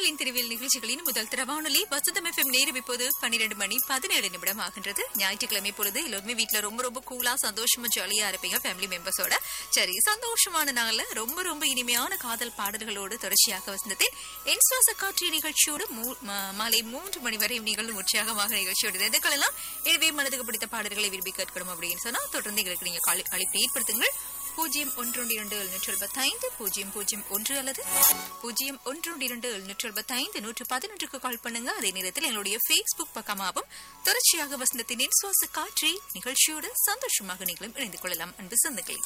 பாடல்களின் திருவில் நிகழ்ச்சிகளின் முதல் திரவானொலி வசந்தம் எஃப்எம் நேரம் இப்போது பன்னிரண்டு மணி பதினேழு நிமிடம் ஆகின்றது ஞாயிற்றுக்கிழமை பொழுது எல்லாருமே வீட்டுல ரொம்ப ரொம்ப கூலா சந்தோஷமா ஜாலியா இருப்பீங்க ஃபேமிலி மெம்பர்ஸோட சரி சந்தோஷமான நாள்ல ரொம்ப ரொம்ப இனிமையான காதல் பாடல்களோடு தொடர்ச்சியாக வசந்தத்தின் என் சுவாச காற்றிய நிகழ்ச்சியோடு மூ- மா- மாலை மூன்று மணி வரை நிகழும் உற்சாகமாக நிகழ்ச்சியோடு இணைந்து கொள்ளலாம் எனவே மனதுக்கு பிடித்த பாடல்களை விரும்பி கேட்கணும் அப்படின்னு சொன்னா தொடர்ந்து எங்களுக்கு நீங்க காலி- அழைப்பு ஏற்படுத்துங்கள் பூஜ்ஜியம் ஒன்று இரண்டு எழுநூற்று எழுபத்தைந்து பூஜ்ஜியம் பூஜ்ஜியம் ஒன்று அல்லது பூஜ்ஜியம் ஒன்று இரண்டு எழுநூற்று எழுபத்தைந்து நூற்று பதினொன்றுக்கு கால் பண்ணுங்க அதே நேரத்தில் எங்களுடைய ஃபேஸ்புக் பக்கமாகவும் தொடர்ச்சியாக வசந்தத்தின் சுவாச காற்றி நிகழ்ச்சியோடு சந்தோஷமாக நீங்களும் இணைந்து கொள்ளலாம் அன்பு சொந்தங்களே